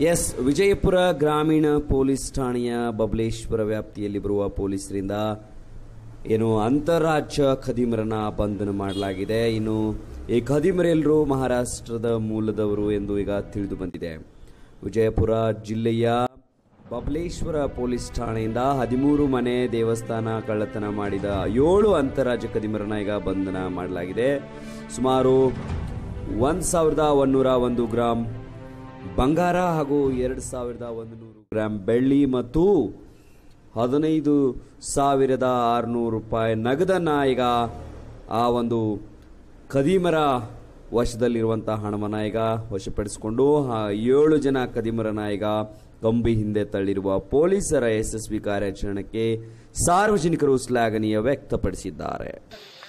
S Vijayapura ಗ್ರಾಮೀಣ police ಠಾಣೆಯ ಬಬಲೇಶ್ವರ ವ್ಯಾಪ್ತಿಯಲ್ಲಿ ಬರುವ ಪೊಲೀಸರಿಂದ ಏನು ಅಂತಾರಾಜ್ಯ ಖದೀಮರನ್ನ ಬಂಧನ ಮಾಡಲಾಗಿದೆ ಇನ್ನು ಈ ಖದೀಮರೆಲ್ಲರೂ ಮಹಾರಾಷ್ಟ್ರದ ಮೂಲದವರು ಎಂದು ಈಗ ತಿಳಿದು ಬಂದಿದೆ ವಿಜಯಪುರ ಜಿಲ್ಲೆಯ ಬಬಲೇಶ್ವರ ಪೊಲೀಸ್ ಠಾಣೆಯಿಂದ ಹದಿಮೂರು ಮನೆ ದೇವಸ್ಥಾನ ಕಳ್ಳತನ ಮಾಡಿದ ಏಳು ಅಂತಾರಾಜ್ಯ ಖದೀಮರನ್ನ ಈಗ ಬಂಧನ ಮಾಡಲಾಗಿದೆ ಸುಮಾರು ಒಂದು ಸಾವಿರದ ಒಂದೂರ ಒಂದು ಗ್ರಾಂ ಬಂಗಾರ ಹಾಗೂ ಎರಡು ಸಾವಿರದ ಒಂದು ನೂರು ಗ್ರಾಂ ಬೆಳ್ಳಿ ಮತ್ತು ಹದಿನೈದು ಸಾವಿರದ ಆರುನೂರು ರೂಪಾಯಿ ನಗದನ್ನು ಈಗ ಆ ಒಂದು ಖದೀಮರ ವಶದಲ್ಲಿರುವಂಥ ಹಣವನ್ನು ಈಗ ವಶಪಡಿಸಿಕೊಂಡು ಆ ಏಳು ಜನ ಖದೀಮರನ್ನ ಈಗ ಕಂಬಿ ಹಿಂದೆ ತಳ್ಳಿರುವ ಪೊಲೀಸರ ಯಶಸ್ವಿ ಕಾರ್ಯಾಚರಣೆಗೆ ಸಾರ್ವಜನಿಕರು ಶ್ಲಾಘನೀಯ ವ್ಯಕ್ತಪಡಿಸಿದ್ದಾರೆ